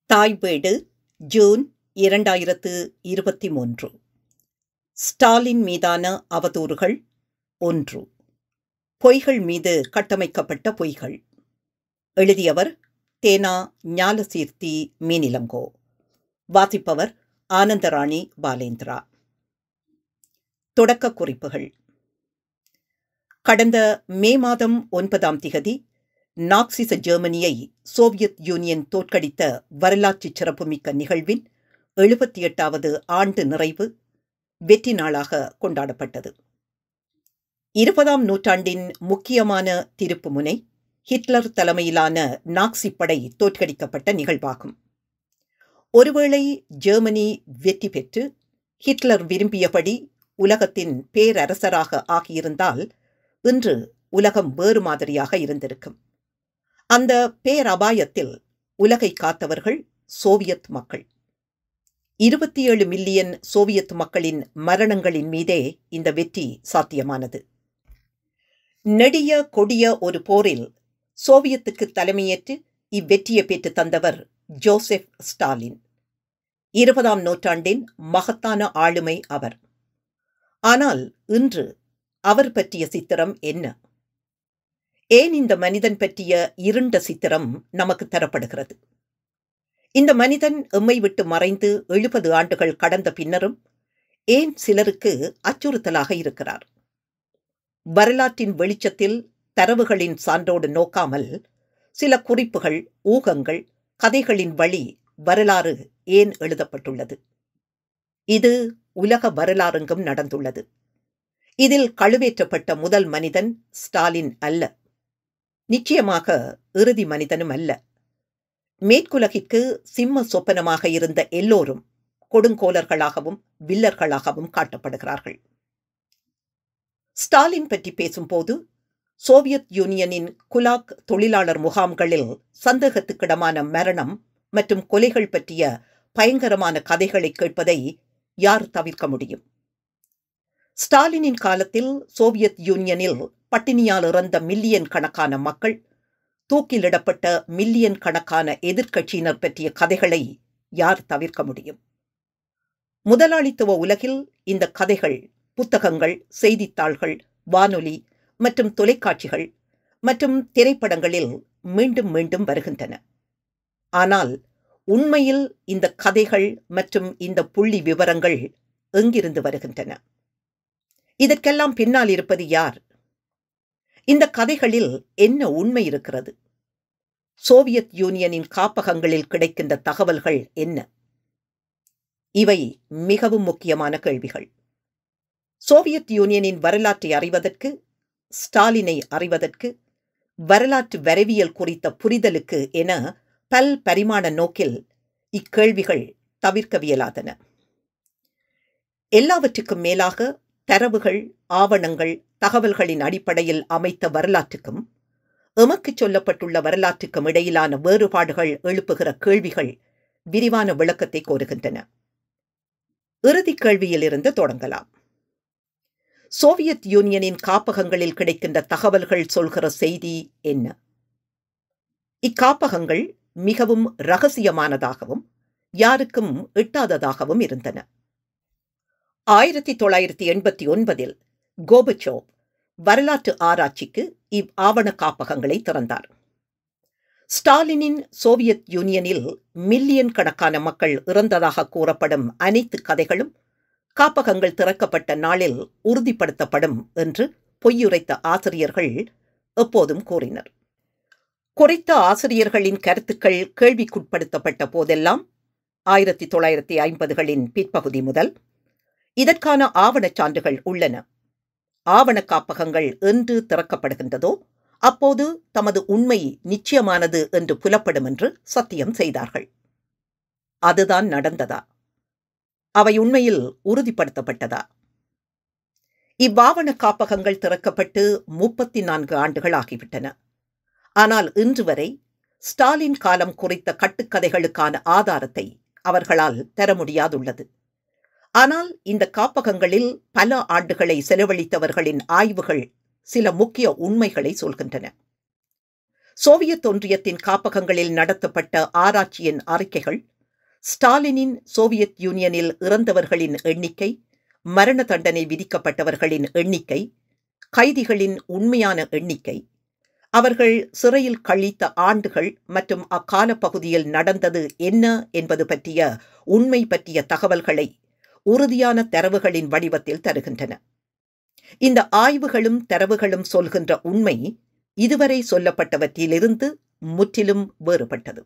தாய்வேடு June இரண்டாயிரத்து இருபத்தி மூன்று ஸ்டாலின் மீதான அவதூறுகள் ஒன்று பொய்கள் மீது கட்டமைக்கப்பட்ட பொய்கள் எழுதியவர் தேனா ஞாலசீர்த்தி மீனிலங்கோ வாசிப்பவர் ஆனந்தராணி பாலேந்திரா தொடக்க குறிப்புகள் கடந்த மே மாதம் ஒன்பதாம் திகதி நாக்சிச ஜெர்மனியை சோவியத் யூனியன் தோற்கடித்த வரலாற்று சிறப்புமிக்க நிகழ்வின் எழுபத்தி எட்டாவது ஆண்டு நிறைவு வெற்றி நாளாக கொண்டாடப்பட்டது இருபதாம் நூற்றாண்டின் முக்கியமான திருப்புமுனை ஹிட்லர் தலைமையிலான நாக்சி படை தோற்கடிக்கப்பட்ட நிகழ்வாகும் ஒருவேளை ஜெர்மனி வெற்றி பெற்று ஹிட்லர் விரும்பியபடி உலகத்தின் பேரரசராக ஆகியிருந்தால் இன்று உலகம் வேறு மாதிரியாக இருந்திருக்கும் அந்த பேரபாயத்தில் உலகை காத்தவர்கள் சோவியத் மக்கள் இருபத்தி ஏழு மில்லியன் சோவியத் மக்களின் மரணங்களின் மீதே இந்த வெற்றி சாத்தியமானது நெடிய கொடிய ஒரு போரில் சோவியத்துக்கு தலைமையேற்று இவ்வெற்றியை பெற்று தந்தவர் ஜோசப் ஸ்டாலின் இருபதாம் நூற்றாண்டின் மகத்தான ஆளுமை அவர் ஆனால் இன்று அவர் பற்றிய சித்திரம் என்ன ஏன் இந்த மனிதன் பற்றிய இருண்ட சித்திரம் நமக்கு தரப்படுகிறது இந்த மனிதன் எம்மை விட்டு மறைந்து எழுபது ஆண்டுகள் கடந்த பின்னரும் ஏன் சிலருக்கு அச்சுறுத்தலாக இருக்கிறார் வரலாற்றின் வெளிச்சத்தில் தரவுகளின் சான்றோடு நோக்காமல் சில குறிப்புகள் ஊகங்கள் கதைகளின் வழி வரலாறு ஏன் எழுதப்பட்டுள்ளது இது உலக வரலாறெங்கும் நடந்துள்ளது இதில் கழுவேற்றப்பட்ட முதல் மனிதன் ஸ்டாலின் அல்ல நிச்சயமாக இறுதி மனிதனும் அல்ல மேற்குலகிற்கு சிம்ம சொப்பனமாக இருந்த எல்லோரும் கொடுங்கோலர்களாகவும் வில்லர்களாகவும் காட்டப்படுகிறார்கள் ஸ்டாலின் பற்றி பேசும்போது சோவியத் யூனியனின் குலாக் தொழிலாளர் முகாம்களில் சந்தேகத்துக்கிடமான மரணம் மற்றும் கொலைகள் பற்றிய பயங்கரமான கதைகளை கேட்பதை யார் தவிர்க்க முடியும் ஸ்டாலினின் காலத்தில் சோவியத் யூனியனில் பட்டினியால் இறந்த மில்லியன் கணக்கான மக்கள் தூக்கிலிடப்பட்ட மில்லியன் கணக்கான எதிர்க்கட்சியினர் பற்றிய கதைகளை யார் தவிர்க்க முடியும் முதலாளித்துவ உலகில் இந்த கதைகள் புத்தகங்கள் செய்தித்தாள்கள் வானொலி மற்றும் தொலைக்காட்சிகள் மற்றும் திரைப்படங்களில் மீண்டும் மீண்டும் வருகின்றன ஆனால் உண்மையில் இந்த கதைகள் மற்றும் இந்த புள்ளி விவரங்கள் எங்கிருந்து வருகின்றன இதற்கெல்லாம் பின்னால் இருப்பது யார் இந்த கதைகளில் என்ன உண்மை இருக்கிறது சோவியத் யூனியனின் காப்பகங்களில் கிடைக்கின்ற தகவல்கள் என்ன இவை மிகவும் முக்கியமான கேள்விகள் சோவியத் யூனியனின் வரலாற்றை அறிவதற்கு ஸ்டாலினை அறிவதற்கு வரலாற்று வரைவியல் குறித்த புரிதலுக்கு என பல் பரிமாண நோக்கில் இக்கேள்விகள் தவிர்க்கவியலாதன எல்லாவற்றுக்கும் மேலாக தரவுகள் ஆவணங்கள் தகவல்களின் அடிப்படையில் அமைத்த வரலாற்றுக்கும் எமக்கு சொல்லப்பட்டுள்ள வரலாற்றுக்கும் இடையிலான வேறுபாடுகள் எழுப்புகிற கேள்விகள் விரிவான விளக்கத்தை கோருகின்றன இறுதி கேள்வியிலிருந்து தொடங்கலாம் சோவியத் யூனியனின் காப்பகங்களில் கிடைக்கின்ற தகவல்கள் சொல்கிற செய்தி என்ன இக்காப்பகங்கள் மிகவும் ரகசியமானதாகவும் யாருக்கும் எட்டாததாகவும் இருந்தன ஆயிரத்தி தொள்ளாயிரத்தி எண்பத்தி ஒன்பதில் கோபச்சோவ் வரலாற்று ஆராய்ச்சிக்கு இவ் ஆவண காப்பகங்களை திறந்தார் ஸ்டாலினின் சோவியத் யூனியனில் மில்லியன் கணக்கான மக்கள் இறந்ததாக கூறப்படும் அனைத்து கதைகளும் காப்பகங்கள் திறக்கப்பட்ட நாளில் உறுதிப்படுத்தப்படும் என்று பொய்யுரைத்த ஆசிரியர்கள் எப்போதும் கூறினர் குறித்த ஆசிரியர்களின் கருத்துக்கள் கேள்விக்குட்படுத்தப்பட்ட போதெல்லாம் ஆயிரத்தி தொள்ளாயிரத்தி ஐம்பதுகளின் பிற்பகுதி முதல் இதற்கான ஆவணச் சான்றுகள் உள்ளன ஆவண காப்பகங்கள் என்று திறக்கப்படுகின்றதோ அப்போது தமது உண்மை நிச்சயமானது என்று புலப்படும் என்று சத்தியம் செய்தார்கள் அதுதான் நடந்ததா அவை உண்மையில் உறுதிப்படுத்தப்பட்டதா இவ்வாவண காப்பகங்கள் திறக்கப்பட்டு முப்பத்தி நான்கு ஆண்டுகள் ஆகிவிட்டன ஆனால் இன்று வரை ஸ்டாலின் காலம் குறித்த கட்டுக்கதைகளுக்கான ஆதாரத்தை அவர்களால் தர முடியாதுள்ளது ஆனால் இந்த காப்பகங்களில் பல ஆண்டுகளை செலவழித்தவர்களின் ஆய்வுகள் சில முக்கிய உண்மைகளை சொல்கின்றன சோவியத் ஒன்றியத்தின் காப்பகங்களில் நடத்தப்பட்ட ஆராய்ச்சியின் அறிக்கைகள் ஸ்டாலினின் சோவியத் யூனியனில் இறந்தவர்களின் எண்ணிக்கை மரண தண்டனை விதிக்கப்பட்டவர்களின் எண்ணிக்கை கைதிகளின் உண்மையான எண்ணிக்கை அவர்கள் சிறையில் கழித்த ஆண்டுகள் மற்றும் அக்கால பகுதியில் நடந்தது என்ன என்பது பற்றிய உண்மை பற்றிய தகவல்களை உறுதியான தரவுகளின் வடிவத்தில் தருகின்றன இந்த ஆய்வுகளும் தரவுகளும் சொல்கின்ற உண்மை இதுவரை சொல்லப்பட்டவற்றிலிருந்து முற்றிலும் வேறுபட்டது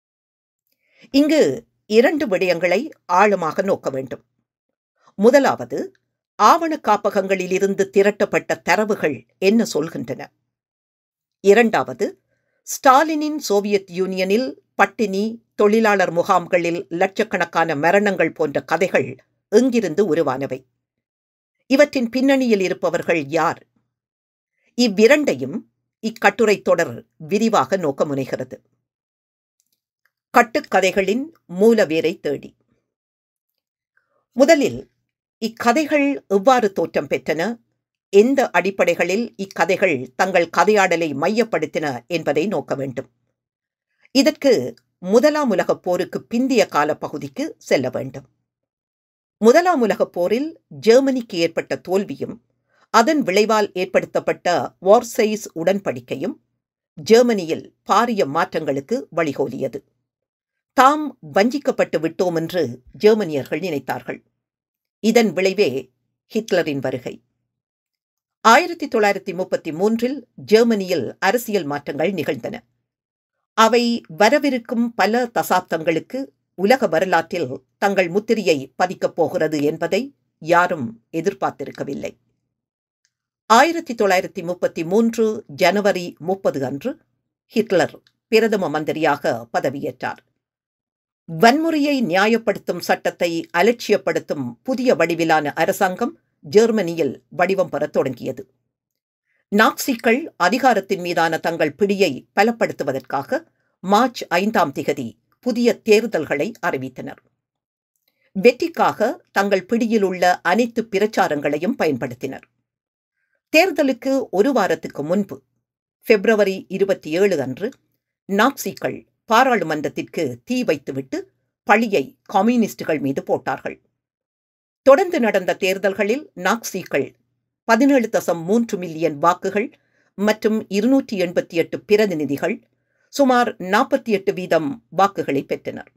இங்கு இரண்டு விடயங்களை ஆழமாக நோக்க வேண்டும் முதலாவது ஆவண காப்பகங்களிலிருந்து திரட்டப்பட்ட தரவுகள் என்ன சொல்கின்றன இரண்டாவது ஸ்டாலினின் சோவியத் யூனியனில் பட்டினி தொழிலாளர் முகாம்களில் லட்சக்கணக்கான மரணங்கள் போன்ற கதைகள் எங்கிருந்து உருவானவை இவற்றின் பின்னணியில் இருப்பவர்கள் யார் இவ்விரண்டையும் இக்கட்டுரை தொடர் விரிவாக நோக்க முனைகிறது கட்டுக்கதைகளின் மூலவேரை தேடி முதலில் இக்கதைகள் எவ்வாறு தோற்றம் பெற்றன எந்த அடிப்படைகளில் இக்கதைகள் தங்கள் கதையாடலை மையப்படுத்தின என்பதை நோக்க வேண்டும் இதற்கு முதலாம் உலகப் போருக்கு பிந்திய கால பகுதிக்கு செல்ல வேண்டும் முதலாம் உலகப் போரில் ஜெர்மனிக்கு ஏற்பட்ட தோல்வியும் அதன் விளைவால் ஏற்படுத்தப்பட்ட வார்சைஸ் உடன்படிக்கையும் ஜெர்மனியில் பாரிய மாற்றங்களுக்கு வழிகோலியது தாம் வஞ்சிக்கப்பட்டு விட்டோம் என்று ஜெர்மனியர்கள் நினைத்தார்கள் இதன் விளைவே ஹிட்லரின் வருகை ஆயிரத்தி தொள்ளாயிரத்தி முப்பத்தி மூன்றில் ஜெர்மனியில் அரசியல் மாற்றங்கள் நிகழ்ந்தன அவை வரவிருக்கும் பல தசாப்தங்களுக்கு உலக வரலாற்றில் தங்கள் முத்திரையை பதிக்கப் போகிறது என்பதை யாரும் எதிர்பார்த்திருக்கவில்லை ஆயிரத்தி தொள்ளாயிரத்தி முப்பத்தி மூன்று ஜனவரி முப்பது அன்று ஹிட்லர் பிரதம மந்திரியாக பதவியேற்றார் வன்முறையை நியாயப்படுத்தும் சட்டத்தை அலட்சியப்படுத்தும் புதிய வடிவிலான அரசாங்கம் ஜெர்மனியில் வடிவம் பெறத் தொடங்கியது நாக்சிக்கள் அதிகாரத்தின் மீதான தங்கள் பிடியை பலப்படுத்துவதற்காக மார்ச் ஐந்தாம் திகதி புதிய தேர்தல்களை அறிவித்தனர் வெற்றிக்காக தங்கள் பிடியில் உள்ள அனைத்து பிரச்சாரங்களையும் பயன்படுத்தினர் தேர்தலுக்கு ஒரு வாரத்துக்கு முன்பு பிப்ரவரி இருபத்தி ஏழு அன்று நாக்சிக்கள் பாராளுமன்றத்திற்கு தீ வைத்துவிட்டு பழியை கம்யூனிஸ்டுகள் மீது போட்டார்கள் தொடர்ந்து நடந்த தேர்தல்களில் நாக்சிக்கள் பதினேழு தசம் மூன்று மில்லியன் வாக்குகள் மற்றும் இருநூற்றி எண்பத்தி எட்டு பிரதிநிதிகள் சுமார் நாற்பத்தி எட்டு வீதம் வாக்குகளை பெற்றனர்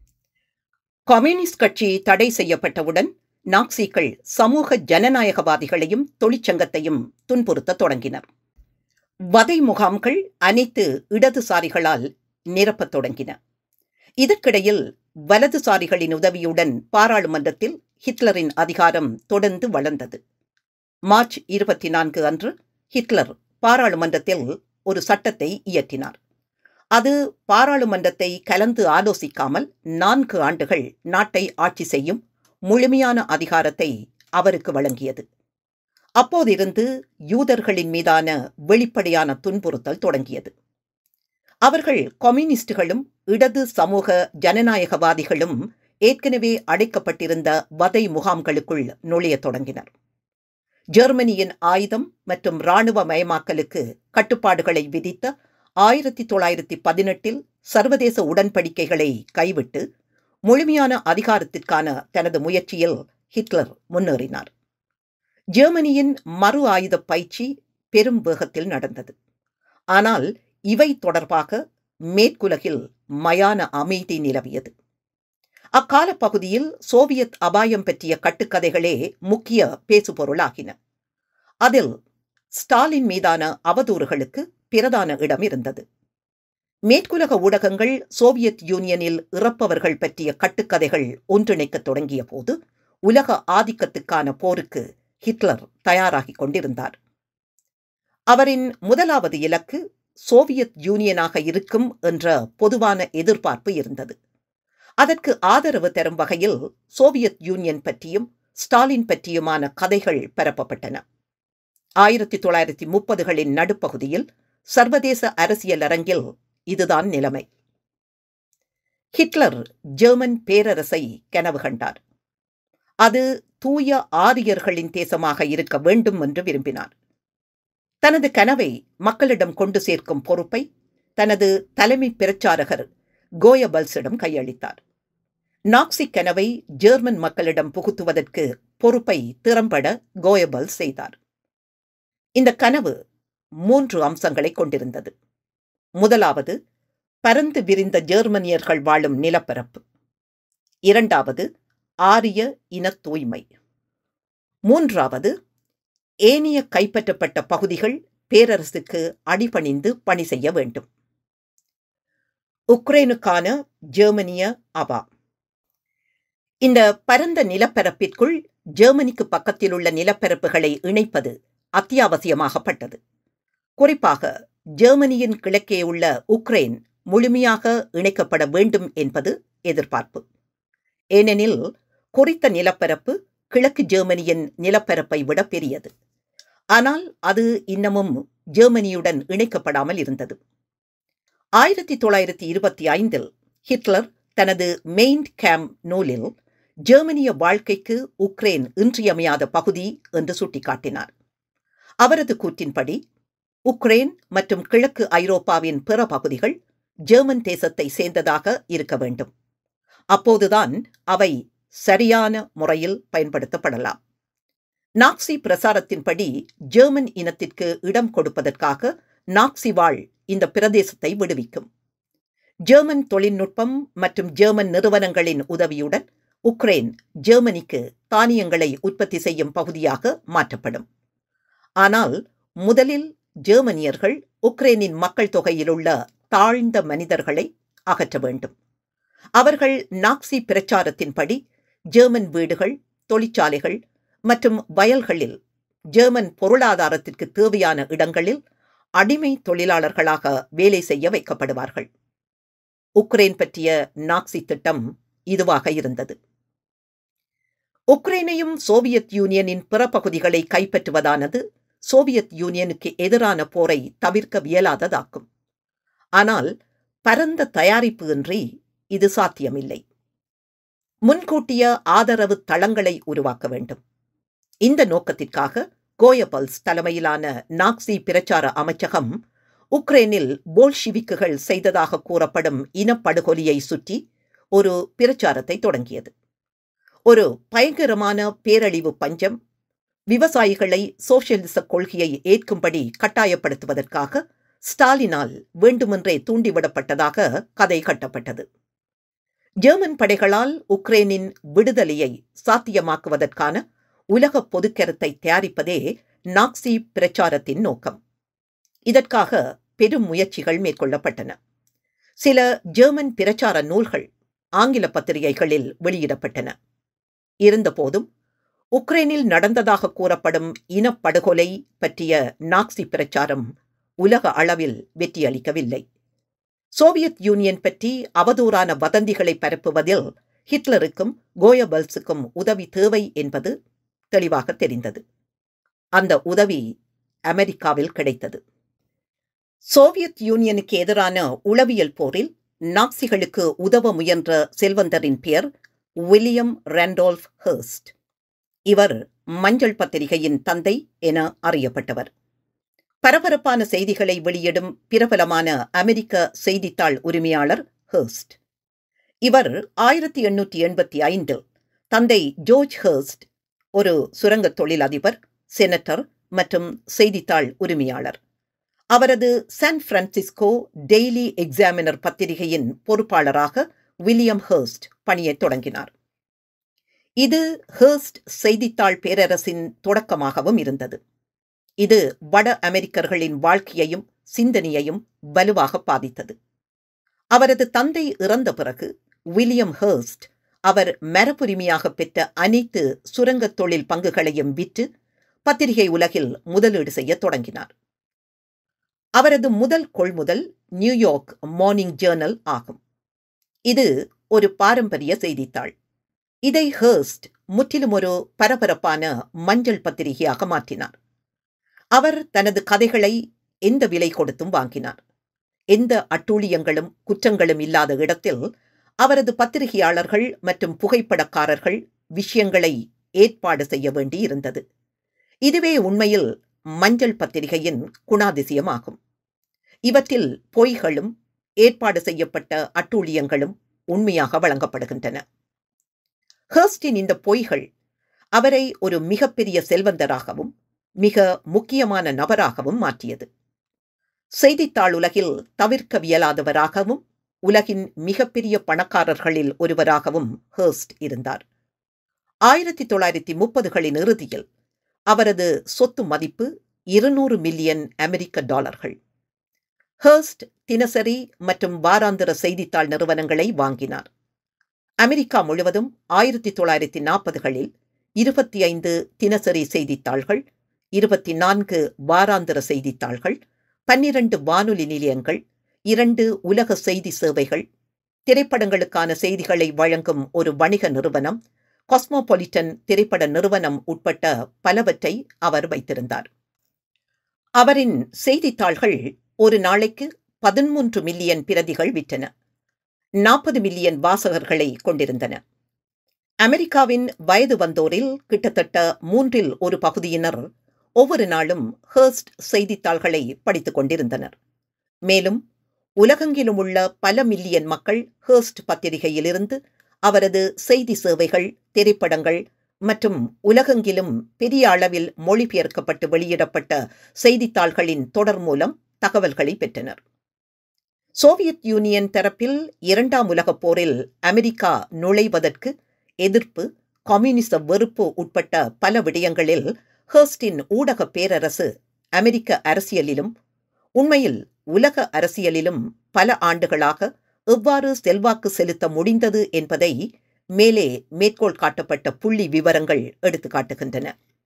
கம்யூனிஸ்ட் கட்சி தடை செய்யப்பட்டவுடன் நாக்சிக்கள் சமூக ஜனநாயகவாதிகளையும் தொழிற்சங்கத்தையும் துன்புறுத்த தொடங்கினர் வதை முகாம்கள் அனைத்து இடதுசாரிகளால் நிரப்பத் தொடங்கின இதற்கிடையில் வலதுசாரிகளின் உதவியுடன் பாராளுமன்றத்தில் ஹிட்லரின் அதிகாரம் தொடர்ந்து வளர்ந்தது மார்ச் இருபத்தி நான்கு அன்று ஹிட்லர் பாராளுமன்றத்தில் ஒரு சட்டத்தை இயற்றினார் அது பாராளுமன்றத்தை கலந்து ஆலோசிக்காமல் நான்கு ஆண்டுகள் நாட்டை ஆட்சி செய்யும் முழுமையான அதிகாரத்தை அவருக்கு வழங்கியது அப்போதிருந்து யூதர்களின் மீதான வெளிப்படையான துன்புறுத்தல் தொடங்கியது அவர்கள் கம்யூனிஸ்டுகளும் இடது சமூக ஜனநாயகவாதிகளும் ஏற்கனவே அடைக்கப்பட்டிருந்த வதை முகாம்களுக்குள் நுழையத் தொடங்கினர் ஜெர்மனியின் ஆயுதம் மற்றும் இராணுவ மயமாக்கலுக்கு கட்டுப்பாடுகளை விதித்த ஆயிரத்தி தொள்ளாயிரத்தி பதினெட்டில் சர்வதேச உடன்படிக்கைகளை கைவிட்டு முழுமையான அதிகாரத்திற்கான தனது முயற்சியில் ஹிட்லர் முன்னேறினார் ஜெர்மனியின் மறு ஆயுத பயிற்சி பெரும் வேகத்தில் நடந்தது ஆனால் இவை தொடர்பாக மேற்குலகில் மயான அமைதி நிலவியது அக்கால பகுதியில் சோவியத் அபாயம் பற்றிய கட்டுக்கதைகளே முக்கிய பேசுபொருளாகின அதில் ஸ்டாலின் மீதான அவதூறுகளுக்கு பிரதான இடம் இருந்தது மேற்குலக ஊடகங்கள் சோவியத் யூனியனில் இறப்பவர்கள் பற்றிய கட்டுக்கதைகள் ஒன்றிணைக்கத் தொடங்கிய போது உலக ஆதிக்கத்துக்கான போருக்கு ஹிட்லர் தயாராகிக் கொண்டிருந்தார் அவரின் முதலாவது இலக்கு சோவியத் யூனியனாக இருக்கும் என்ற பொதுவான எதிர்பார்ப்பு இருந்தது அதற்கு ஆதரவு தரும் வகையில் சோவியத் யூனியன் பற்றியும் ஸ்டாலின் பற்றியுமான கதைகள் பரப்பப்பட்டன ஆயிரத்தி தொள்ளாயிரத்தி முப்பதுகளின் நடுப்பகுதியில் சர்வதேச அரசியல் அரங்கில் இதுதான் நிலைமை ஹிட்லர் ஜெர்மன் பேரரசை கனவு கண்டார் அது தூய ஆரியர்களின் தேசமாக இருக்க வேண்டும் என்று விரும்பினார் தனது கனவை மக்களிடம் கொண்டு சேர்க்கும் பொறுப்பை தனது தலைமை பிரச்சாரகர் கோயபல்ஸிடம் கையளித்தார் நாக்சி கனவை ஜெர்மன் மக்களிடம் புகுத்துவதற்கு பொறுப்பை திறம்பட கோயபல் செய்தார் இந்த கனவு மூன்று அம்சங்களை கொண்டிருந்தது முதலாவது பரந்து விரிந்த ஜெர்மனியர்கள் வாழும் நிலப்பரப்பு இரண்டாவது ஆரிய இன தூய்மை மூன்றாவது ஏனைய கைப்பற்றப்பட்ட பகுதிகள் பேரரசுக்கு அடிபணிந்து பணி செய்ய வேண்டும் உக்ரைனுக்கான ஜெர்மனிய அவா இந்த பரந்த நிலப்பரப்பிற்குள் ஜெர்மனிக்கு பக்கத்தில் உள்ள நிலப்பரப்புகளை இணைப்பது அத்தியாவசியமாகப்பட்டது குறிப்பாக ஜெர்மனியின் கிழக்கே உள்ள உக்ரைன் முழுமையாக இணைக்கப்பட வேண்டும் என்பது எதிர்பார்ப்பு ஏனெனில் குறித்த நிலப்பரப்பு கிழக்கு ஜெர்மனியின் நிலப்பரப்பை விட பெரியது ஆனால் அது இன்னமும் ஜெர்மனியுடன் இணைக்கப்படாமல் இருந்தது ஆயிரத்தி தொள்ளாயிரத்தி இருபத்தி ஐந்தில் ஹிட்லர் தனது மெயின் கேம் நூலில் ஜெர்மனிய வாழ்க்கைக்கு உக்ரைன் இன்றியமையாத பகுதி என்று சுட்டிக்காட்டினார் அவரது கூற்றின்படி உக்ரைன் மற்றும் கிழக்கு ஐரோப்பாவின் பிற பகுதிகள் ஜெர்மன் தேசத்தை சேர்ந்ததாக இருக்க வேண்டும் அப்போதுதான் அவை சரியான முறையில் பயன்படுத்தப்படலாம் நாக்சி பிரசாரத்தின்படி ஜெர்மன் இனத்திற்கு இடம் கொடுப்பதற்காக நாக்சி வாழ் இந்த பிரதேசத்தை விடுவிக்கும் ஜெர்மன் தொழில்நுட்பம் மற்றும் ஜெர்மன் நிறுவனங்களின் உதவியுடன் உக்ரைன் ஜெர்மனிக்கு தானியங்களை உற்பத்தி செய்யும் பகுதியாக மாற்றப்படும் ஆனால் முதலில் ஜெர்மனியர்கள் உக்ரைனின் மக்கள் தொகையில் உள்ள தாழ்ந்த மனிதர்களை அகற்ற வேண்டும் அவர்கள் நாக்சி பிரச்சாரத்தின்படி ஜெர்மன் வீடுகள் தொழிற்சாலைகள் மற்றும் வயல்களில் ஜெர்மன் பொருளாதாரத்திற்கு தேவையான இடங்களில் அடிமை தொழிலாளர்களாக வேலை செய்ய வைக்கப்படுவார்கள் உக்ரைன் பற்றிய நாக்சி திட்டம் இதுவாக இருந்தது உக்ரைனையும் சோவியத் யூனியனின் பிற பகுதிகளை கைப்பற்றுவதானது சோவியத் யூனியனுக்கு எதிரான போரை தவிர்க்க இயலாததாக்கும் ஆனால் பரந்த தயாரிப்பு இன்றி இது சாத்தியமில்லை முன்கூட்டிய ஆதரவு தளங்களை உருவாக்க வேண்டும் இந்த நோக்கத்திற்காக கோயபல்ஸ் தலைமையிலான நாக்சி பிரச்சார அமைச்சகம் உக்ரைனில் போல்ஷிவிக்குகள் செய்ததாக கூறப்படும் இனப்படுகொலியை சுற்றி ஒரு பிரச்சாரத்தை தொடங்கியது ஒரு பயங்கரமான பேரழிவு பஞ்சம் விவசாயிகளை சோசியலிச கொள்கையை ஏற்கும்படி கட்டாயப்படுத்துவதற்காக ஸ்டாலினால் வேண்டுமென்றே தூண்டிவிடப்பட்டதாக கதை கட்டப்பட்டது ஜெர்மன் படைகளால் உக்ரைனின் விடுதலையை சாத்தியமாக்குவதற்கான உலக பொதுக்கருத்தை தயாரிப்பதே நாக்சி பிரச்சாரத்தின் நோக்கம் இதற்காக பெரும் முயற்சிகள் மேற்கொள்ளப்பட்டன சில ஜெர்மன் பிரச்சார நூல்கள் ஆங்கில பத்திரிகைகளில் வெளியிடப்பட்டன இருந்தபோதும் உக்ரைனில் நடந்ததாக கூறப்படும் இனப்படுகொலை பற்றிய நாக்சி பிரச்சாரம் உலக அளவில் வெற்றியளிக்கவில்லை சோவியத் யூனியன் பற்றி அவதூறான வதந்திகளை பரப்புவதில் ஹிட்லருக்கும் கோயபல்ஸுக்கும் உதவி தேவை என்பது தெளிவாக தெரிந்தது அந்த உதவி அமெரிக்காவில் கிடைத்தது சோவியத் யூனியனுக்கு எதிரான உளவியல் போரில் நாக்சிகளுக்கு உதவ முயன்ற செல்வந்தரின் பெயர் வில்லியம் ரேண்டோல்ஃப் ஹர்ஸ்ட் இவர் மஞ்சள் பத்திரிகையின் தந்தை என அறியப்பட்டவர் பரபரப்பான செய்திகளை வெளியிடும் பிரபலமான அமெரிக்க செய்தித்தாள் உரிமையாளர் ஹர்ஸ்ட் இவர் ஆயிரத்தி எண்ணூற்றி எண்பத்தி ஐந்தில் தந்தை ஜோர்ஜ் ஹர்ஸ்ட் ஒரு சுரங்க தொழிலதிபர் செனட்டர் மற்றும் செய்தித்தாள் உரிமையாளர் அவரது சான் பிரான்சிஸ்கோ டெய்லி எக்ஸாமினர் பத்திரிகையின் பொறுப்பாளராக வில்லியம் ஹர்ஸ்ட் பணியை தொடங்கினார் இது ஹர்ஸ்ட் செய்தித்தாள் பேரரசின் தொடக்கமாகவும் இருந்தது இது வட அமெரிக்கர்களின் வாழ்க்கையையும் சிந்தனையையும் வலுவாக பாதித்தது அவரது தந்தை இறந்த பிறகு வில்லியம் ஹர்ஸ்ட் அவர் மரபுரிமையாக பெற்ற அனைத்து சுரங்கத் தொழில் பங்குகளையும் விற்று பத்திரிகை உலகில் முதலீடு செய்ய தொடங்கினார் அவரது முதல் கொள்முதல் நியூயார்க் மார்னிங் ஜேர்னல் ஆகும் இது ஒரு பாரம்பரிய செய்தித்தாள் இதை ஹர்ஸ்ட் முற்றிலும் ஒரு பரபரப்பான மஞ்சள் பத்திரிகையாக மாற்றினார் அவர் தனது கதைகளை எந்த விலை கொடுத்தும் வாங்கினார் எந்த அட்டூழியங்களும் குற்றங்களும் இல்லாத இடத்தில் அவரது பத்திரிகையாளர்கள் மற்றும் புகைப்படக்காரர்கள் விஷயங்களை ஏற்பாடு செய்ய வேண்டி இருந்தது இதுவே உண்மையில் மஞ்சள் பத்திரிகையின் குணாதிசயமாகும் இவற்றில் பொய்களும் ஏற்பாடு செய்யப்பட்ட அட்டூழியங்களும் உண்மையாக வழங்கப்படுகின்றன ஹர்ஸ்டின் இந்த பொய்கள் அவரை ஒரு மிகப்பெரிய செல்வந்தராகவும் மிக முக்கியமான நபராகவும் மாற்றியது செய்தித்தாள் உலகில் தவிர்க்கவியலாதவராகவும் உலகின் மிகப்பெரிய பணக்காரர்களில் ஒருவராகவும் ஹர்ஸ்ட் இருந்தார் ஆயிரத்தி தொள்ளாயிரத்தி முப்பதுகளின் இறுதியில் அவரது சொத்து மதிப்பு இருநூறு மில்லியன் அமெரிக்க டாலர்கள் ஹர்ஸ்ட் தினசரி மற்றும் வாராந்திர செய்தித்தாள் நிறுவனங்களை வாங்கினார் அமெரிக்கா முழுவதும் ஆயிரத்தி தொள்ளாயிரத்தி நாற்பதுகளில் இருபத்தி ஐந்து தினசரி செய்தித்தாள்கள் இருபத்தி நான்கு வாராந்திர செய்தித்தாள்கள் பன்னிரண்டு வானொலி நிலையங்கள் இரண்டு உலக செய்தி சேவைகள் திரைப்படங்களுக்கான செய்திகளை வழங்கும் ஒரு வணிக நிறுவனம் காஸ்மோபாலிட்டன் திரைப்பட நிறுவனம் உட்பட்ட பலவற்றை அவர் வைத்திருந்தார் அவரின் செய்தித்தாள்கள் ஒரு நாளைக்கு பதிமூன்று மில்லியன் பிரதிகள் விற்றன நாற்பது மில்லியன் வாசகர்களை கொண்டிருந்தன அமெரிக்காவின் வயது வந்தோரில் கிட்டத்தட்ட மூன்றில் ஒரு பகுதியினர் ஒவ்வொரு நாளும் ஹர்ஸ்ட் செய்தித்தாள்களை படித்துக் கொண்டிருந்தனர் மேலும் உலகெங்கிலும் உள்ள பல மில்லியன் மக்கள் ஹர்ஸ்ட் பத்திரிகையிலிருந்து அவரது செய்தி சேவைகள் திரைப்படங்கள் மற்றும் உலகெங்கிலும் பெரிய அளவில் மொழிபெயர்க்கப்பட்டு வெளியிடப்பட்ட செய்தித்தாள்களின் தொடர் மூலம் தகவல்களை பெற்றனர் சோவியத் யூனியன் தரப்பில் இரண்டாம் உலகப் போரில் அமெரிக்கா நுழைவதற்கு எதிர்ப்பு கம்யூனிச வெறுப்பு உட்பட்ட பல விடயங்களில் ஹர்ஸ்டின் ஊடக பேரரசு அமெரிக்க அரசியலிலும் உண்மையில் உலக அரசியலிலும் பல ஆண்டுகளாக எவ்வாறு செல்வாக்கு செலுத்த முடிந்தது என்பதை மேலே மேற்கோள் காட்டப்பட்ட புள்ளி விவரங்கள் எடுத்து காட்டுகின்றன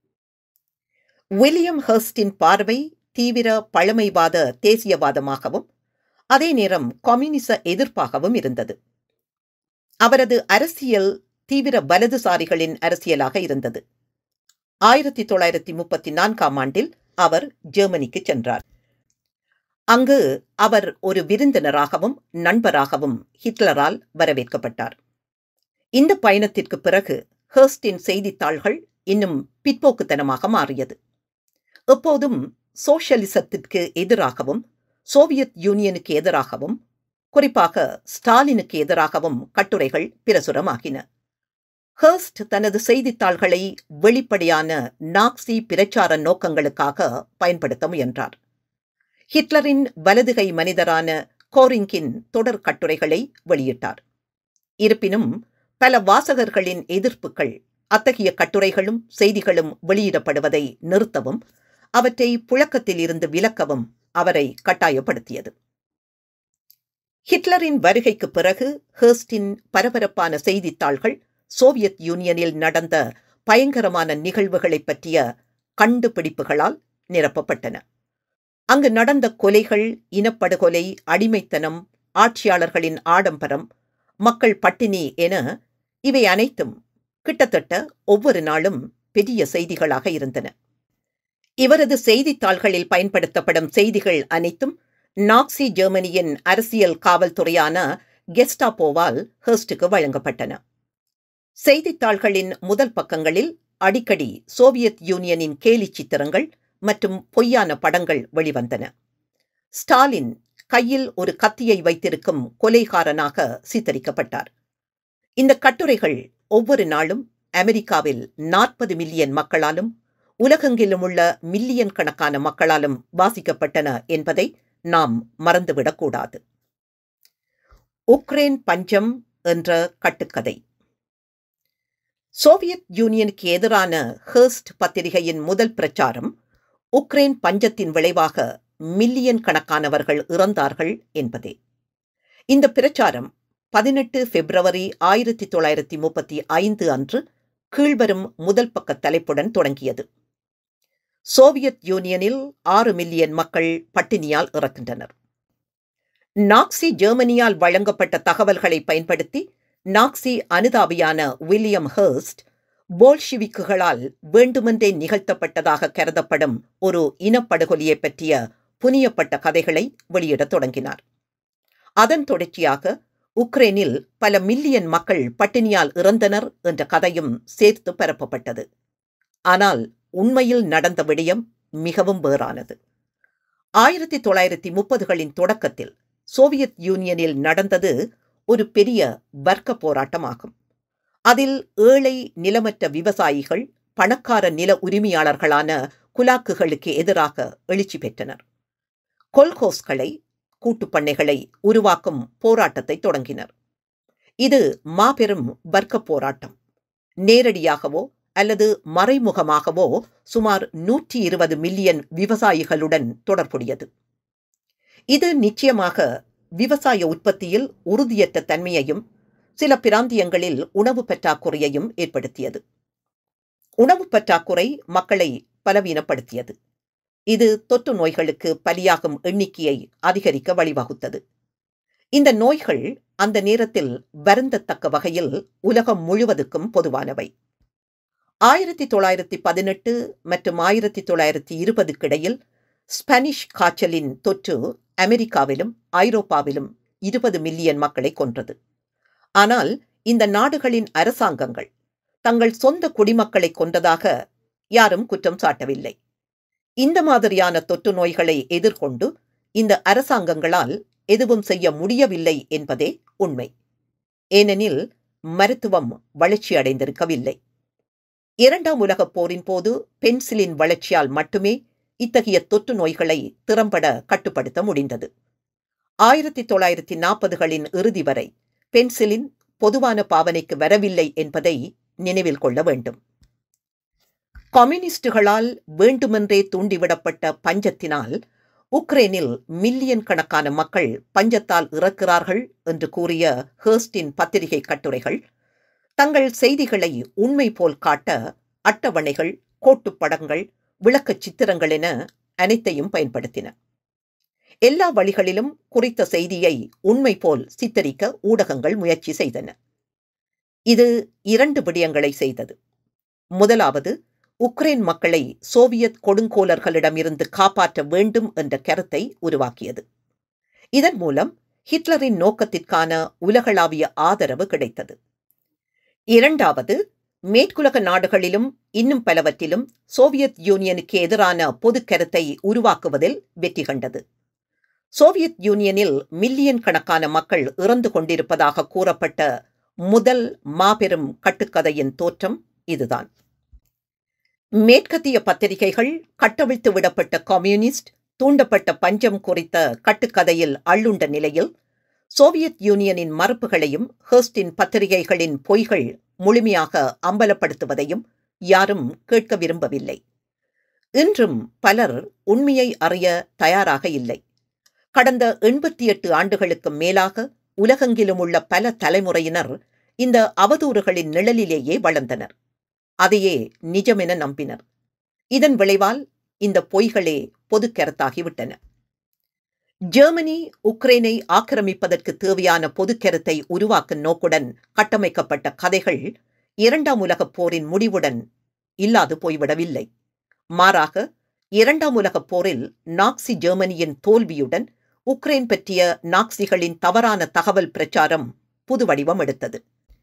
வில்லியம் ஹர்ஸ்டின் பார்வை தீவிர பழமைவாத தேசியவாதமாகவும் அதே நேரம் கம்யூனிச எதிர்ப்பாகவும் இருந்தது அவரது அரசியல் தீவிர வலதுசாரிகளின் அரசியலாக இருந்தது ஆயிரத்தி தொள்ளாயிரத்தி முப்பத்தி நான்காம் ஆண்டில் அவர் ஜெர்மனிக்கு சென்றார் அங்கு அவர் ஒரு விருந்தினராகவும் நண்பராகவும் ஹிட்லரால் வரவேற்கப்பட்டார் இந்த பயணத்திற்கு பிறகு ஹர்ஸ்டின் செய்தித்தாள்கள் இன்னும் பிற்போக்குத்தனமாக மாறியது எப்போதும் சோஷலிசத்திற்கு எதிராகவும் சோவியத் யூனியனுக்கு எதிராகவும் குறிப்பாக ஸ்டாலினுக்கு எதிராகவும் கட்டுரைகள் பிரசுரமாகின ஹர்ஸ்ட் தனது செய்தித்தாள்களை வெளிப்படையான நாக்சி பிரச்சார நோக்கங்களுக்காக பயன்படுத்த முயன்றார் ஹிட்லரின் வலதுகை மனிதரான கோரிங்கின் தொடர் கட்டுரைகளை வெளியிட்டார் இருப்பினும் பல வாசகர்களின் எதிர்ப்புகள் அத்தகைய கட்டுரைகளும் செய்திகளும் வெளியிடப்படுவதை நிறுத்தவும் அவற்றை புழக்கத்தில் இருந்து விலக்கவும் அவரை கட்டாயப்படுத்தியது ஹிட்லரின் வருகைக்கு பிறகு ஹர்ஸ்டின் பரபரப்பான செய்தித்தாள்கள் சோவியத் யூனியனில் நடந்த பயங்கரமான நிகழ்வுகளை பற்றிய கண்டுபிடிப்புகளால் நிரப்பப்பட்டன அங்கு நடந்த கொலைகள் இனப்படுகொலை அடிமைத்தனம் ஆட்சியாளர்களின் ஆடம்பரம் மக்கள் பட்டினி என இவை அனைத்தும் கிட்டத்தட்ட ஒவ்வொரு நாளும் பெரிய செய்திகளாக இருந்தன இவரது செய்தித்தாள்களில் பயன்படுத்தப்படும் செய்திகள் அனைத்தும் நாக்சி ஜெர்மனியின் அரசியல் காவல்துறையான கெஸ்டாப்போவால் ஹர்ஸ்டுக்கு வழங்கப்பட்டன செய்தித்தாள்களின் முதல் பக்கங்களில் அடிக்கடி சோவியத் யூனியனின் கேலி சித்திரங்கள் மற்றும் பொய்யான படங்கள் வெளிவந்தன ஸ்டாலின் கையில் ஒரு கத்தியை வைத்திருக்கும் கொலைகாரனாக சித்தரிக்கப்பட்டார் இந்த கட்டுரைகள் ஒவ்வொரு நாளும் அமெரிக்காவில் நாற்பது மில்லியன் மக்களாலும் உலகெங்கிலும் உள்ள மில்லியன் கணக்கான மக்களாலும் வாசிக்கப்பட்டன என்பதை நாம் மறந்துவிடக்கூடாது உக்ரைன் பஞ்சம் என்ற கட்டுக்கதை சோவியத் யூனியனுக்கு எதிரான ஹர்ஸ்ட் பத்திரிகையின் முதல் பிரச்சாரம் உக்ரைன் பஞ்சத்தின் விளைவாக மில்லியன் கணக்கானவர்கள் இறந்தார்கள் என்பதே இந்த பிரச்சாரம் பதினெட்டு பிப்ரவரி ஆயிரத்தி தொள்ளாயிரத்தி முப்பத்தி ஐந்து அன்று கீழ்வரும் முதல் பக்க தலைப்புடன் தொடங்கியது சோவியத் யூனியனில் ஆறு மில்லியன் மக்கள் பட்டினியால் இறக்கின்றனர் நாக்சி ஜெர்மனியால் வழங்கப்பட்ட தகவல்களை பயன்படுத்தி நாக்சி அனுதாபியான வில்லியம் ஹர்ஸ்ட் போல்ஷிவிக்குகளால் வேண்டுமென்றே நிகழ்த்தப்பட்டதாக கருதப்படும் ஒரு இனப்படுகொலியை பற்றிய புனியப்பட்ட கதைகளை வெளியிடத் தொடங்கினார் அதன் தொடர்ச்சியாக உக்ரைனில் பல மில்லியன் மக்கள் பட்டினியால் இறந்தனர் என்ற கதையும் சேர்த்து பரப்பப்பட்டது ஆனால் உண்மையில் நடந்த விடயம் மிகவும் வேறானது ஆயிரத்தி தொள்ளாயிரத்தி முப்பதுகளின் தொடக்கத்தில் சோவியத் யூனியனில் நடந்தது ஒரு பெரிய வர்க்க போராட்டமாகும் அதில் ஏழை நிலமற்ற விவசாயிகள் பணக்கார நில உரிமையாளர்களான குலாக்குகளுக்கு எதிராக எழுச்சி பெற்றனர் கொல்கோஸ்களை கூட்டுப்பண்ணைகளை உருவாக்கும் போராட்டத்தை தொடங்கினர் இது மாபெரும் வர்க்க போராட்டம் நேரடியாகவோ அல்லது மறைமுகமாகவோ சுமார் நூற்றி இருபது மில்லியன் விவசாயிகளுடன் தொடர்புடையது இது நிச்சயமாக விவசாய உற்பத்தியில் உறுதியற்ற தன்மையையும் சில பிராந்தியங்களில் உணவு பற்றாக்குறையையும் ஏற்படுத்தியது உணவு பற்றாக்குறை மக்களை பலவீனப்படுத்தியது இது தொற்று நோய்களுக்கு பலியாகும் எண்ணிக்கையை அதிகரிக்க வழிவகுத்தது இந்த நோய்கள் அந்த நேரத்தில் வருந்தத்தக்க வகையில் உலகம் முழுவதுக்கும் பொதுவானவை ஆயிரத்தி தொள்ளாயிரத்தி பதினெட்டு மற்றும் ஆயிரத்தி தொள்ளாயிரத்தி இருபதுக்கிடையில் ஸ்பானிஷ் காய்ச்சலின் தொற்று அமெரிக்காவிலும் ஐரோப்பாவிலும் இருபது மில்லியன் மக்களை கொன்றது ஆனால் இந்த நாடுகளின் அரசாங்கங்கள் தங்கள் சொந்த குடிமக்களை கொண்டதாக யாரும் குற்றம் சாட்டவில்லை இந்த மாதிரியான தொற்று நோய்களை எதிர்கொண்டு இந்த அரசாங்கங்களால் எதுவும் செய்ய முடியவில்லை என்பதே உண்மை ஏனெனில் மருத்துவம் வளர்ச்சியடைந்திருக்கவில்லை இரண்டாம் உலகப் போரின் போது பென்சிலின் வளர்ச்சியால் மட்டுமே இத்தகைய தொற்று நோய்களை திறம்பட கட்டுப்படுத்த முடிந்தது ஆயிரத்தி தொள்ளாயிரத்தி நாற்பதுகளின் இறுதி வரை பென்சிலின் பொதுவான பாவனைக்கு வரவில்லை என்பதை நினைவில் கொள்ள வேண்டும் கம்யூனிஸ்டுகளால் வேண்டுமென்றே தூண்டிவிடப்பட்ட பஞ்சத்தினால் உக்ரைனில் மில்லியன் கணக்கான மக்கள் பஞ்சத்தால் இறக்கிறார்கள் என்று கூறிய ஹேர்ஸ்டின் பத்திரிகை கட்டுரைகள் தங்கள் செய்திகளை உண்மை போல் காட்ட அட்டவணைகள் கோட்டுப்படங்கள் விளக்கச் சித்திரங்கள் என அனைத்தையும் பயன்படுத்தின எல்லா வழிகளிலும் குறித்த செய்தியை உண்மை போல் சித்தரிக்க ஊடகங்கள் முயற்சி செய்தன இது இரண்டு விடயங்களை செய்தது முதலாவது உக்ரைன் மக்களை சோவியத் கொடுங்கோலர்களிடமிருந்து காப்பாற்ற வேண்டும் என்ற கருத்தை உருவாக்கியது இதன் மூலம் ஹிட்லரின் நோக்கத்திற்கான உலகளாவிய ஆதரவு கிடைத்தது இரண்டாவது மேற்குலக நாடுகளிலும் இன்னும் பலவற்றிலும் சோவியத் யூனியனுக்கு எதிரான பொது கருத்தை உருவாக்குவதில் வெற்றி கண்டது சோவியத் யூனியனில் மில்லியன் கணக்கான மக்கள் இறந்து கொண்டிருப்பதாக கூறப்பட்ட முதல் மாபெரும் கட்டுக்கதையின் தோற்றம் இதுதான் மேற்கத்திய பத்திரிகைகள் கட்டவிழ்த்து விடப்பட்ட கம்யூனிஸ்ட் தூண்டப்பட்ட பஞ்சம் குறித்த கட்டுக்கதையில் அள்ளுண்ட நிலையில் சோவியத் யூனியனின் மறுப்புகளையும் ஹேர்ஸ்டின் பத்திரிகைகளின் பொய்கள் முழுமையாக அம்பலப்படுத்துவதையும் யாரும் கேட்க விரும்பவில்லை இன்றும் பலர் உண்மையை அறிய தயாராக இல்லை கடந்த எண்பத்தி எட்டு ஆண்டுகளுக்கு மேலாக உலகெங்கிலும் உள்ள பல தலைமுறையினர் இந்த அவதூறுகளின் நிழலிலேயே வளர்ந்தனர் அதையே நிஜமென நம்பினர் இதன் விளைவால் இந்த பொய்களே பொது கருத்தாகிவிட்டன ஜெர்மனி உக்ரைனை ஆக்கிரமிப்பதற்கு தேவையான பொது கருத்தை உருவாக்கும் நோக்குடன் கட்டமைக்கப்பட்ட கதைகள் இரண்டாம் உலகப் போரின் முடிவுடன் இல்லாது போய்விடவில்லை மாறாக இரண்டாம் உலகப் போரில் நாக்சி ஜெர்மனியின் தோல்வியுடன் உக்ரைன் பற்றிய நாக்சிகளின் தவறான தகவல் பிரச்சாரம் புது வடிவம் எடுத்தது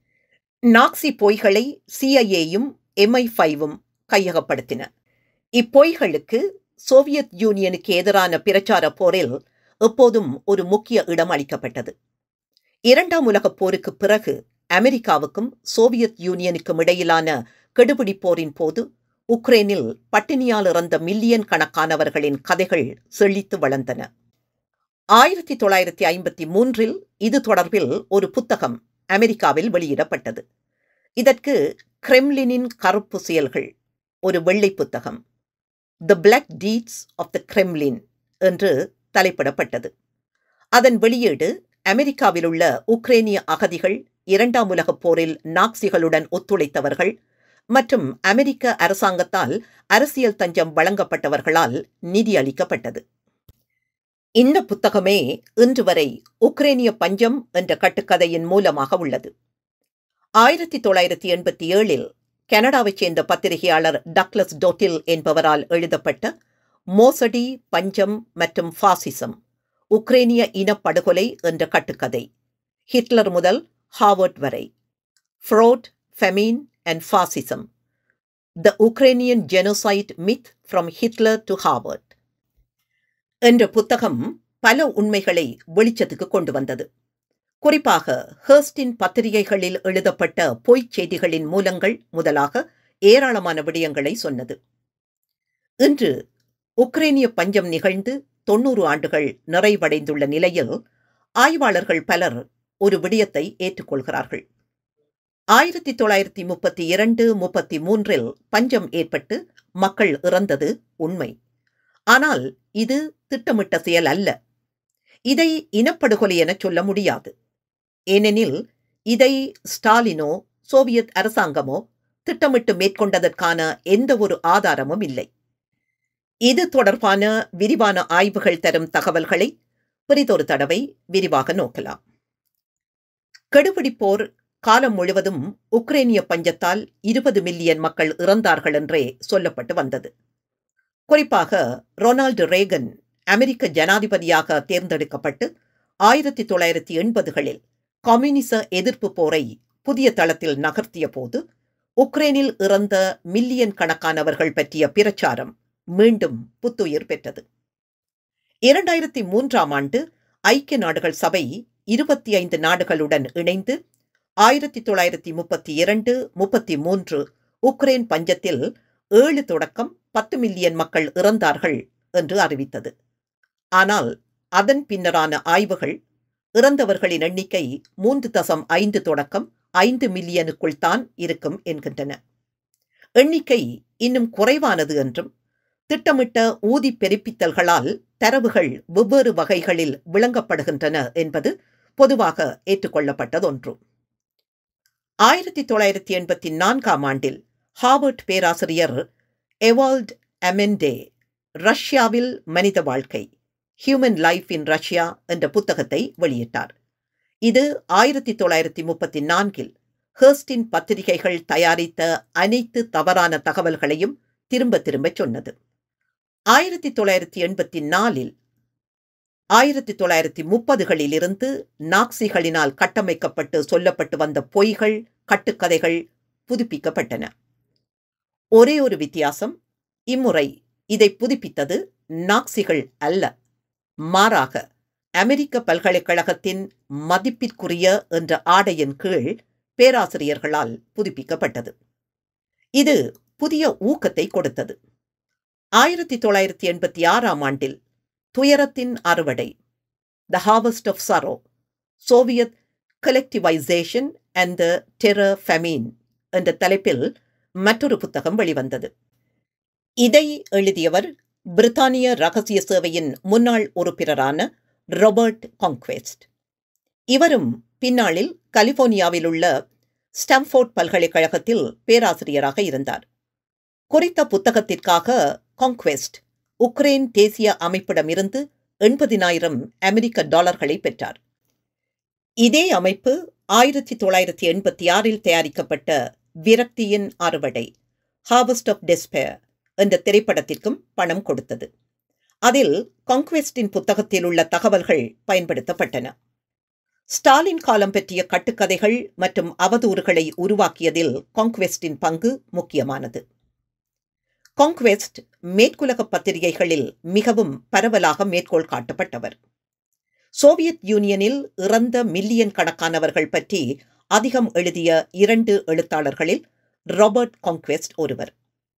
நாக்சி பொய்களை சிஐஏயும் எம்ஐ ஃபைவும் கையகப்படுத்தின இப்பொய்களுக்கு சோவியத் யூனியனுக்கு எதிரான பிரச்சார போரில் எப்போதும் ஒரு முக்கிய இடம் அளிக்கப்பட்டது இரண்டாம் உலகப் போருக்கு பிறகு அமெரிக்காவுக்கும் சோவியத் யூனியனுக்கும் இடையிலான கெடுபிடி போரின் போது உக்ரைனில் பட்டினியால் இறந்த மில்லியன் கணக்கானவர்களின் கதைகள் செழித்து வளர்ந்தன ஆயிரத்தி தொள்ளாயிரத்தி ஐம்பத்தி மூன்றில் இது தொடர்பில் ஒரு புத்தகம் அமெரிக்காவில் வெளியிடப்பட்டது இதற்கு கிரெம்லினின் கருப்பு செயல்கள் ஒரு வெள்ளை புத்தகம் the black deeds of the Kremlin என்று தலைப்பிடப்பட்டது அதன் வெளியீடு அமெரிக்காவில் உள்ள உக்ரேனிய அகதிகள் இரண்டாம் உலகப் போரில் நாக்சிகளுடன் ஒத்துழைத்தவர்கள் மற்றும் அமெரிக்க அரசாங்கத்தால் அரசியல் தஞ்சம் வழங்கப்பட்டவர்களால் நிதி அளிக்கப்பட்டது இந்த புத்தகமே இன்று வரை உக்ரேனிய பஞ்சம் என்ற கட்டுக்கதையின் மூலமாக உள்ளது ஆயிரத்தி தொள்ளாயிரத்தி எண்பத்தி ஏழில் கனடாவைச் சேர்ந்த பத்திரிகையாளர் டக்ளஸ் டோட்டில் என்பவரால் எழுதப்பட்ட மோசடி பஞ்சம் மற்றும் பாசிசம் உக்ரேனிய இனப்படுகொலை என்ற கட்டுக்கதை ஹிட்லர் முதல் ஹாவர்ட் வரை fraud famine and fascism the Ukrainian genocide myth from Hitler to Harvard என்ற புத்தகம் பல உண்மைகளை வெளிச்சத்துக்கு கொண்டு வந்தது குறிப்பாக ஹேர்ஸ்டின் பத்திரிகைகளில் எழுதப்பட்ட பொய்ச் செய்திகளின் மூலங்கள் முதலாக ஏராளமான விடயங்களை சொன்னது இன்று உக்ரைனிய பஞ்சம் நிகழ்ந்து தொன்னூறு ஆண்டுகள் நிறைவடைந்துள்ள நிலையில் ஆய்வாளர்கள் பலர் ஒரு விடயத்தை ஏற்றுக்கொள்கிறார்கள் ஆயிரத்தி தொள்ளாயிரத்தி முப்பத்தி இரண்டு முப்பத்தி மூன்றில் பஞ்சம் ஏற்பட்டு மக்கள் இறந்தது உண்மை ஆனால் இது திட்டமிட்ட செயல் அல்ல இதை இனப்படுகொலை என சொல்ல முடியாது ஏனெனில் இதை ஸ்டாலினோ சோவியத் அரசாங்கமோ திட்டமிட்டு மேற்கொண்டதற்கான எந்த ஒரு ஆதாரமும் இல்லை இது தொடர்பான விரிவான ஆய்வுகள் தரும் தகவல்களை பிரிதொரு தடவை விரிவாக நோக்கலாம் கெடுபிடிப்போர் காலம் முழுவதும் உக்ரைனிய பஞ்சத்தால் இருபது மில்லியன் மக்கள் இறந்தார்கள் என்றே சொல்லப்பட்டு வந்தது குறிப்பாக ரொனால்டு ரேகன் அமெரிக்க ஜனாதிபதியாக தேர்ந்தெடுக்கப்பட்டு ஆயிரத்தி தொள்ளாயிரத்தி எண்பதுகளில் கம்யூனிச எதிர்ப்பு போரை புதிய தளத்தில் நகர்த்திய போது உக்ரைனில் இறந்த மில்லியன் கணக்கானவர்கள் பற்றிய பிரச்சாரம் மீண்டும் புத்துயிர் பெற்றது இரண்டாயிரத்தி மூன்றாம் ஆண்டு ஐக்கிய நாடுகள் சபை இருபத்தி ஐந்து நாடுகளுடன் இணைந்து ஆயிரத்தி தொள்ளாயிரத்தி முப்பத்தி இரண்டு முப்பத்தி மூன்று உக்ரைன் பஞ்சத்தில் ஏழு தொடக்கம் பத்து மில்லியன் மக்கள் இறந்தார்கள் என்று அறிவித்தது ஆனால் அதன் பின்னரான ஆய்வுகள் இறந்தவர்களின் எண்ணிக்கை மூன்று தசம் ஐந்து தொடக்கம் ஐந்து மில்லியனுக்குள் தான் இருக்கும் என்கின்றன எண்ணிக்கை இன்னும் குறைவானது என்றும் திட்டமிட்ட ஊதி பெருப்பித்தல்களால் தரவுகள் வெவ்வேறு வகைகளில் விளங்கப்படுகின்றன என்பது பொதுவாக ஏற்றுக்கொள்ளப்பட்டதொன்று ஆயிரத்தி தொள்ளாயிரத்தி எண்பத்தி நான்காம் ஆண்டில் ஹார்வர்ட் பேராசிரியர் எவால்ட் அமெண்டே ரஷ்யாவில் மனித வாழ்க்கை ஹியூமன் லைஃப் இன் ரஷ்யா என்ற புத்தகத்தை வெளியிட்டார் இது ஆயிரத்தி தொள்ளாயிரத்தி முப்பத்தி நான்கில் ஹேர்ஸ்டின் பத்திரிகைகள் தயாரித்த அனைத்து தவறான தகவல்களையும் திரும்ப திரும்ப சொன்னது ஆயிரத்தி தொள்ளாயிரத்தி எண்பத்தி நாலில் ஆயிரத்தி தொள்ளாயிரத்தி முப்பதுகளில் இருந்து நாக்சிகளினால் கட்டமைக்கப்பட்டு சொல்லப்பட்டு வந்த பொய்கள் கட்டுக்கதைகள் புதுப்பிக்கப்பட்டன ஒரே ஒரு வித்தியாசம் இம்முறை இதை புதுப்பித்தது நாக்சிகள் அல்ல மாறாக அமெரிக்க பல்கலைக்கழகத்தின் மதிப்பிற்குரிய என்ற ஆடையின் கீழ் பேராசிரியர்களால் புதுப்பிக்கப்பட்டது இது புதிய ஊக்கத்தை கொடுத்தது ஆயிரத்தி தொள்ளாயிரத்தி எண்பத்தி ஆறாம் ஆண்டில் துயரத்தின் அறுவடை the harvest of sorrow Soviet collectivisation and the terror famine என்ற தலைப்பில் மற்றொரு புத்தகம் வெளிவந்தது இதை எழுதியவர் பிரித்தானிய ரகசிய சேவையின் முன்னாள் உறுப்பினரான ராபர்ட் காங்க்வெஸ்ட் இவரும் பின்னாளில் கலிபோர்னியாவில் உள்ள ஸ்டாம்ஃபோர்ட் பல்கலைக்கழகத்தில் பேராசிரியராக இருந்தார் குறித்த புத்தகத்திற்காக காங்க்வெஸ்ட் உக்ரைன் தேசிய அமைப்பிடமிருந்து எண்பதினாயிரம் அமெரிக்க டாலர்களை பெற்றார் இதே அமைப்பு ஆயிரத்தி தொள்ளாயிரத்தி எண்பத்தி ஆறில் தயாரிக்கப்பட்ட விரக்தியின் அறுவடை ஹார்வஸ்ட் ஆஃப் டெஸ்பேர் என்ற திரைப்படத்திற்கும் பணம் கொடுத்தது அதில் காங்க்வெஸ்டின் புத்தகத்தில் உள்ள தகவல்கள் பயன்படுத்தப்பட்டன ஸ்டாலின் காலம் பற்றிய கட்டுக்கதைகள் மற்றும் அவதூறுகளை உருவாக்கியதில் காங்க்வெஸ்டின் பங்கு முக்கியமானது காங்க்வெஸ்ட் மேற்குலக பத்திரிகைகளில் மிகவும் பரவலாக மேற்கோள் காட்டப்பட்டவர் சோவியத் யூனியனில் இறந்த மில்லியன் கணக்கானவர்கள் பற்றி அதிகம் எழுதிய இரண்டு எழுத்தாளர்களில் ராபர்ட் காங்க்வெஸ்ட் ஒருவர்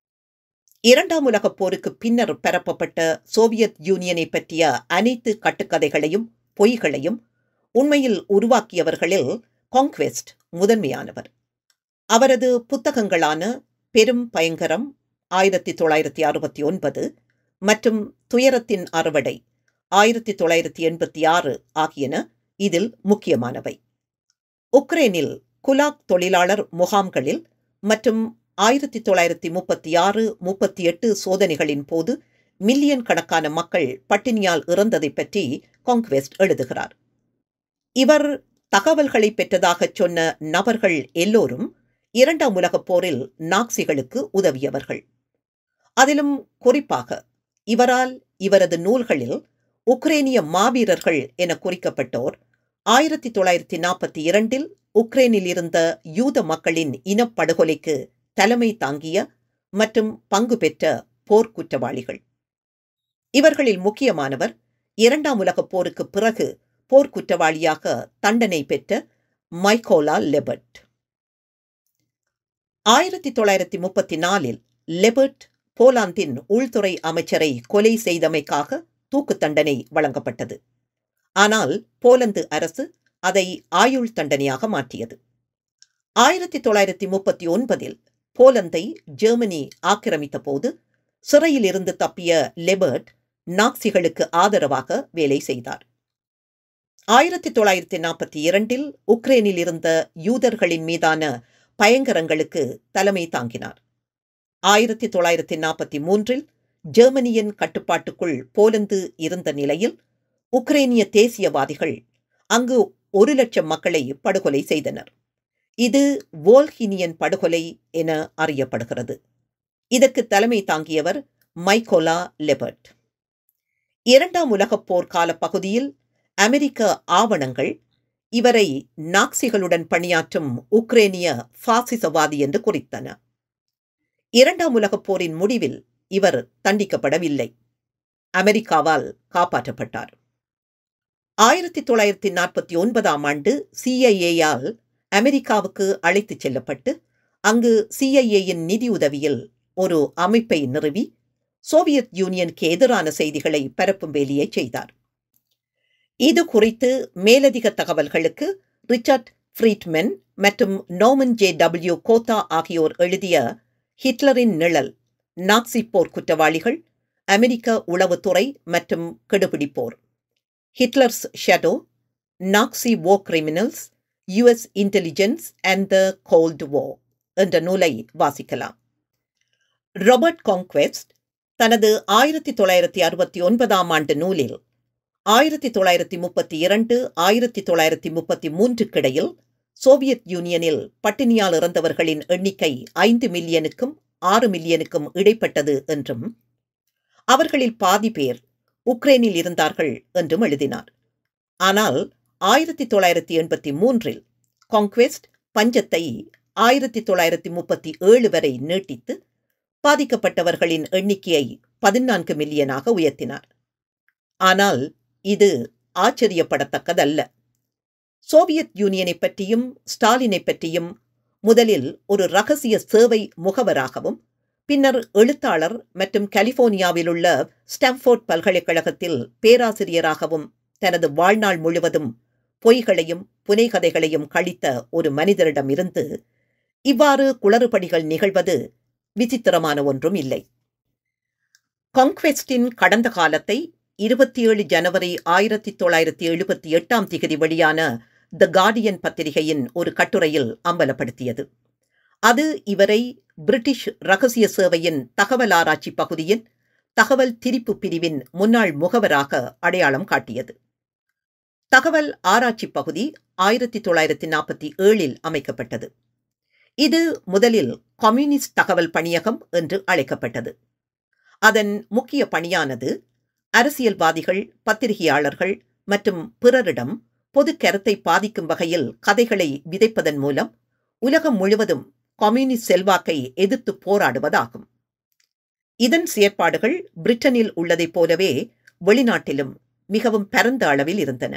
இரண்டாம் உலகப் போருக்கு பின்னர் பரப்பப்பட்ட சோவியத் யூனியனை பற்றிய அனைத்து கட்டுக்கதைகளையும் பொய்களையும் உண்மையில் உருவாக்கியவர்களில் காங்க்வெஸ்ட் முதன்மையானவர் அவரது புத்தகங்களான பெரும் பயங்கரம் ஆயிரத்தி தொள்ளாயிரத்தி அறுபத்தி ஒன்பது மற்றும் துயரத்தின் அறுவடை ஆயிரத்தி தொள்ளாயிரத்தி எண்பத்தி ஆறு ஆகியன இதில் முக்கியமானவை உக்ரைனில் குலாக் தொழிலாளர் முகாம்களில் மற்றும் ஆயிரத்தி தொள்ளாயிரத்தி முப்பத்தி ஆறு முப்பத்தி எட்டு சோதனைகளின் போது மில்லியன் கணக்கான மக்கள் பட்டினியால் இறந்ததை பற்றி காங்க்வெஸ்ட் எழுதுகிறார் இவர் தகவல்களை பெற்றதாகச் சொன்ன நபர்கள் எல்லோரும் இரண்டாம் உலகப் போரில் நாக்சிகளுக்கு உதவியவர்கள் அதிலும் குறிப்பாக இவரால் இவரது நூல்களில் உக்ரேனிய மாவீரர்கள் என குறிக்கப்பட்டோர் ஆயிரத்தி தொள்ளாயிரத்தி நாற்பத்தி இரண்டில் உக்ரைனில் இருந்த யூத மக்களின் இனப்படுகொலைக்கு தலைமை தாங்கிய மற்றும் பங்கு பெற்ற போர்க்குற்றவாளிகள் இவர்களில் முக்கியமானவர் இரண்டாம் உலகப் போருக்கு பிறகு போர்க்குற்றவாளியாக தண்டனை பெற்ற மைக்கோலா லெபர்ட் ஆயிரத்தி தொள்ளாயிரத்தி முப்பத்தி நாலில் லெபர்ட் போலாந்தின் உள்துறை அமைச்சரை கொலை செய்தமைக்காக தூக்கு தண்டனை வழங்கப்பட்டது ஆனால் போலந்து அரசு அதை ஆயுள் தண்டனையாக மாற்றியது ஆயிரத்தி தொள்ளாயிரத்தி முப்பத்தி ஒன்பதில் போலந்தை ஜெர்மனி ஆக்கிரமித்த போது சிறையில் இருந்து தப்பிய லெபர்ட் நாக்சிகளுக்கு ஆதரவாக வேலை செய்தார் ஆயிரத்தி தொள்ளாயிரத்தி நாற்பத்தி இரண்டில் உக்ரைனில் இருந்த யூதர்களின் மீதான பயங்கரங்களுக்கு தலைமை தாங்கினார் ஆயிரத்தி தொள்ளாயிரத்தி நாற்பத்தி மூன்றில் ஜெர்மனியின் கட்டுப்பாட்டுக்குள் போலந்து இருந்த நிலையில் உக்ரைனிய தேசியவாதிகள் அங்கு ஒரு லட்சம் மக்களை படுகொலை செய்தனர் இது வோல்ஹினியன் படுகொலை என அறியப்படுகிறது இதற்கு தலைமை தாங்கியவர் மைக்கோலா லெபர்ட் இரண்டாம் உலகப் போர் கால பகுதியில் அமெரிக்க ஆவணங்கள் இவரை நாக்சிகளுடன் பணியாற்றும் உக்ரேனிய பாசிசவாதி என்று குறித்தன இரண்டாம் உலகப் போரின் முடிவில் இவர் தண்டிக்கப்படவில்லை அமெரிக்காவால் காப்பாற்றப்பட்டார் ஆயிரத்தி தொள்ளாயிரத்தி நாற்பத்தி ஒன்பதாம் ஆண்டு சிஐஏயால் அமெரிக்காவுக்கு அழைத்துச் செல்லப்பட்டு அங்கு சிஐஏயின் நிதியுதவியில் ஒரு அமைப்பை நிறுவி சோவியத் யூனியனுக்கு எதிரான செய்திகளை பரப்பும் வேலையை செய்தார் இது குறித்து மேலதிக தகவல்களுக்கு ரிச்சர்ட் ஃப்ரீட்மென் மற்றும் நோமன் ஜே டபிள்யூ கோத்தா ஆகியோர் எழுதிய ஹிட்லரின் நிழல் நாக்சி போர் குற்றவாளிகள் அமெரிக்க உளவுத்துறை மற்றும் கெடுபிடிப்போர் Hitler's shadow Nazi war criminals US intelligence and the cold war என்ற நூலை வாசிக்கலாம் ராபர்ட் காங்க்வெஸ்ட் தனது ஆயிரத்தி தொள்ளாயிரத்தி அறுபத்தி ஒன்பதாம் ஆண்டு நூலில் ஆயிரத்தி தொள்ளாயிரத்தி முப்பத்தி இரண்டு ஆயிரத்தி தொள்ளாயிரத்தி முப்பத்தி மூன்றுக்கிடையில் சோவியத் யூனியனில் பட்டினியால் இறந்தவர்களின் எண்ணிக்கை ஐந்து மில்லியனுக்கும் ஆறு மில்லியனுக்கும் இடைப்பட்டது என்றும் அவர்களில் பாதி பேர் உக்ரைனில் இருந்தார்கள் என்றும் எழுதினார் ஆனால் ஆயிரத்தி தொள்ளாயிரத்தி எண்பத்தி மூன்றில் காங்க்வெஸ்ட் பஞ்சத்தை ஆயிரத்தி தொள்ளாயிரத்தி முப்பத்தி ஏழு வரை நீட்டித்து பாதிக்கப்பட்டவர்களின் எண்ணிக்கையை பதினான்கு மில்லியனாக உயர்த்தினார் ஆனால் இது ஆச்சரியப்படத்தக்கதல்ல சோவியத் யூனியனை பற்றியும் ஸ்டாலினை பற்றியும் முதலில் ஒரு ரகசிய சேவை முகவராகவும் பின்னர் எழுத்தாளர் மற்றும் கலிபோர்னியாவில் உள்ள ஸ்டாம்ஃபோர்ட் பல்கலைக்கழகத்தில் பேராசிரியராகவும் தனது வாழ்நாள் முழுவதும் பொய்களையும் புனைகதைகளையும் கழித்த ஒரு மனிதரிடமிருந்து இவ்வாறு குளறுபடிகள் நிகழ்வது விசித்திரமான ஒன்றும் இல்லை காங்க்வெஸ்டின் கடந்த காலத்தை இருபத்தி ஏழு ஜனவரி ஆயிரத்தி தொள்ளாயிரத்தி எழுபத்தி எட்டாம் திகதி வெளியான த கார்டியன் பத்திரிகையின் ஒரு கட்டுரையில் அம்பலப்படுத்தியது அது இவரை பிரிட்டிஷ் ரகசிய சேவையின் தகவல் ஆராய்ச்சி பகுதியின் தகவல் திரிப்பு பிரிவின் முன்னாள் முகவராக அடையாளம் காட்டியது தகவல் ஆராய்ச்சி பகுதி ஆயிரத்தி தொள்ளாயிரத்தி நாற்பத்தி ஏழில் அமைக்கப்பட்டது இது முதலில் கம்யூனிஸ்ட் தகவல் பணியகம் என்று அழைக்கப்பட்டது அதன் முக்கிய பணியானது அரசியல்வாதிகள் பத்திரிகையாளர்கள் மற்றும் பிறரிடம் பொது கருத்தை பாதிக்கும் வகையில் கதைகளை விதைப்பதன் மூலம் உலகம் முழுவதும் கம்யூனிஸ்ட் செல்வாக்கை எதிர்த்து போராடுவதாகும் இதன் செயற்பாடுகள் பிரிட்டனில் உள்ளதைப் போலவே வெளிநாட்டிலும் மிகவும் பரந்த அளவில் இருந்தன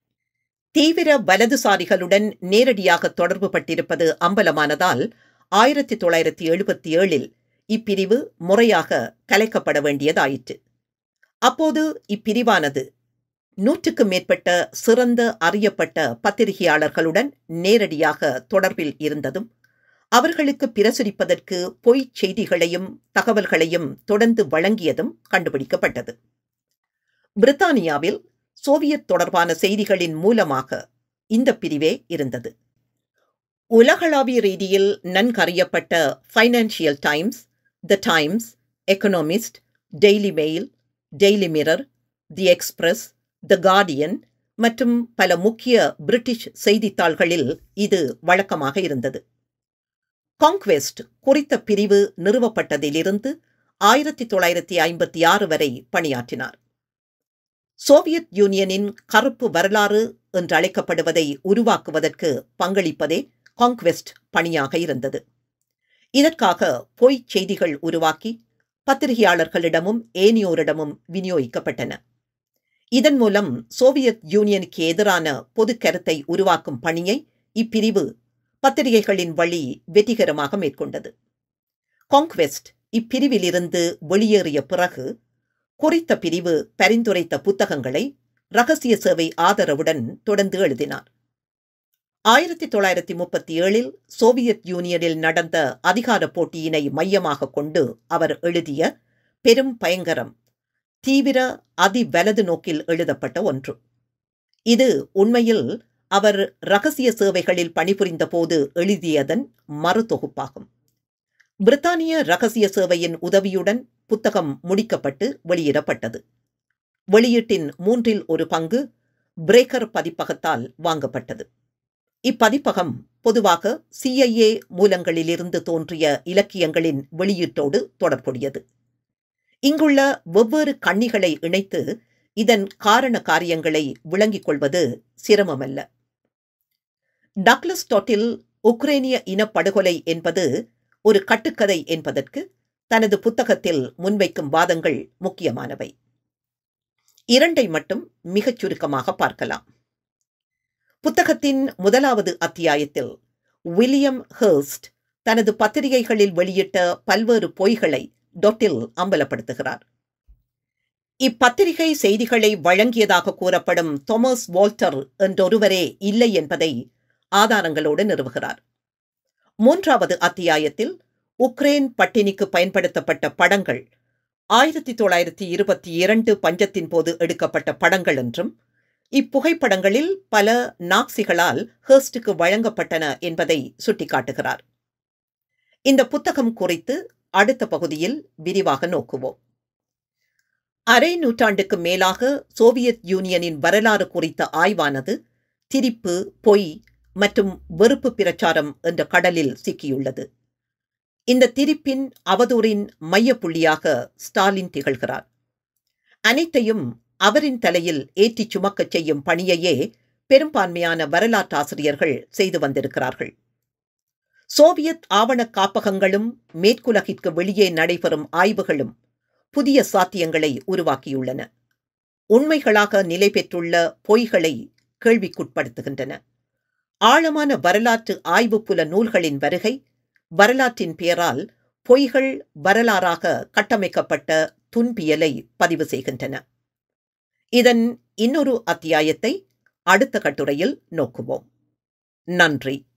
தீவிர வலதுசாரிகளுடன் நேரடியாக தொடர்பு பட்டிருப்பது அம்பலமானதால் ஆயிரத்தி தொள்ளாயிரத்தி எழுபத்தி ஏழில் இப்பிரிவு முறையாக கலைக்கப்பட வேண்டியதாயிற்று அப்போது இப்பிரிவானது நூற்றுக்கும் மேற்பட்ட சிறந்த அறியப்பட்ட பத்திரிகையாளர்களுடன் நேரடியாக தொடர்பில் இருந்ததும் அவர்களுக்கு பிரசுரிப்பதற்கு பொய்ச் செய்திகளையும் தகவல்களையும் தொடர்ந்து வழங்கியதும் கண்டுபிடிக்கப்பட்டது பிரித்தானியாவில் சோவியத் தொடர்பான செய்திகளின் மூலமாக இந்த பிரிவே இருந்தது உலகளாவிய ரீதியில் நன்கறியப்பட்ட Financial Times the Times Economist Daily Mail Daily Mirror the Express the Guardian மற்றும் பல முக்கிய பிரிட்டிஷ் செய்தித்தாள்களில் இது வழக்கமாக இருந்தது காங்க்வெஸ்ட் குறித்த பிரிவு நிறுவப்பட்டதிலிருந்து ஆயிரத்தி தொள்ளாயிரத்தி ஐம்பத்தி ஆறு வரை பணியாற்றினார் சோவியத் யூனியனின் கருப்பு வரலாறு என்று அழைக்கப்படுவதை உருவாக்குவதற்கு பங்களிப்பதே காங்க்வெஸ்ட் பணியாக இருந்தது இதற்காக பொய்ச் செய்திகள் உருவாக்கி பத்திரிகையாளர்களிடமும் ஏனியோரிடமும் விநியோகிக்கப்பட்டன இதன் மூலம் சோவியத் யூனியனுக்கு எதிரான பொது கருத்தை உருவாக்கும் பணியை இப்பிரிவு பத்திரிகைகளின் வழி வெற்றிகரமாக மேற்கொண்டது காங்க்வெஸ்ட் இப்பிரிவிலிருந்து வெளியேறிய பிறகு குறித்த பிரிவு பரிந்துரைத்த புத்தகங்களை ரகசிய சேவை ஆதரவுடன் தொடர்ந்து எழுதினார் ஆயிரத்தி தொள்ளாயிரத்தி முப்பத்தி ஏழில் சோவியத் யூனியனில் நடந்த அதிகார போட்டியினை மையமாக கொண்டு அவர் எழுதிய பெரும் பயங்கரம் தீவிர அதி வலது நோக்கில் எழுதப்பட்ட ஒன்று இது உண்மையில் அவர் ரகசிய சேவைகளில் பணிபுரிந்த போது எழுதியதன் மறுதொகுப்பாகும் பிரித்தானிய ரகசிய சேவையின் உதவியுடன் புத்தகம் முடிக்கப்பட்டு வெளியிடப்பட்டது வெளியீட்டின் மூன்றில் ஒரு பங்கு பிரேக்கர் பதிப்பகத்தால் வாங்கப்பட்டது இப்பதிப்பகம் பொதுவாக சிஐஏ மூலங்களிலிருந்து தோன்றிய இலக்கியங்களின் வெளியீட்டோடு தொடர்புடையது இங்குள்ள வெவ்வேறு கண்ணிகளை இணைத்து இதன் காரண காரியங்களை விளங்கிக் கொள்வது சிரமமல்ல டக்ளஸ் டொட்டில் உக்ரைனிய இனப்படுகொலை என்பது ஒரு கட்டுக்கதை என்பதற்கு தனது புத்தகத்தில் முன்வைக்கும் வாதங்கள் முக்கியமானவை இரண்டை மட்டும் மிகச் சுருக்கமாக பார்க்கலாம் புத்தகத்தின் முதலாவது அத்தியாயத்தில் வில்லியம் ஹர்ஸ்ட் தனது பத்திரிகைகளில் வெளியிட்ட பல்வேறு பொய்களை டொட்டில் அம்பலப்படுத்துகிறார் இப்பத்திரிகை செய்திகளை வழங்கியதாக கூறப்படும் தொமஸ் வால்டர் என்றொருவரே இல்லை என்பதை ஆதாரங்களோடு நிறுவுகிறார் மூன்றாவது அத்தியாயத்தில் உக்ரைன் பட்டினிக்கு பயன்படுத்தப்பட்ட படங்கள் ஆயிரத்தி தொள்ளாயிரத்தி இருபத்தி இரண்டு பஞ்சத்தின் போது எடுக்கப்பட்ட படங்கள் என்றும் இப்புகைப்படங்களில் பல நாக்சிகளால் ஹர்ஸ்டுக்கு வழங்கப்பட்டன என்பதை சுட்டிக்காட்டுகிறார் இந்த புத்தகம் குறித்து அடுத்த பகுதியில் விரிவாக நோக்குவோம் அரை நூற்றாண்டுக்கு மேலாக சோவியத் யூனியனின் வரலாறு குறித்த ஆய்வானது திரிப்பு பொய் மற்றும் வெறுப்பு பிரச்சாரம் என்ற கடலில் சிக்கியுள்ளது இந்த திரிப்பின் அவதூறின் மையப்புள்ளியாக ஸ்டாலின் திகழ்கிறார் அனைத்தையும் அவரின் தலையில் ஏற்றிச் சுமக்கச் செய்யும் பணியையே பெரும்பான்மையான வரலாற்றாசிரியர்கள் செய்து வந்திருக்கிறார்கள் சோவியத் ஆவண காப்பகங்களும் மேற்குலகிற்கு வெளியே நடைபெறும் ஆய்வுகளும் புதிய சாத்தியங்களை உருவாக்கியுள்ளன உண்மைகளாக நிலை பெற்றுள்ள பொய்களை கேள்விக்குட்படுத்துகின்றன ஆழமான வரலாற்று ஆய்வு புல நூல்களின் வருகை வரலாற்றின் பெயரால் பொய்கள் வரலாறாக கட்டமைக்கப்பட்ட துன்பியலை பதிவு செய்கின்றன இதன் இன்னொரு அத்தியாயத்தை அடுத்த கட்டுரையில் நோக்குவோம் நன்றி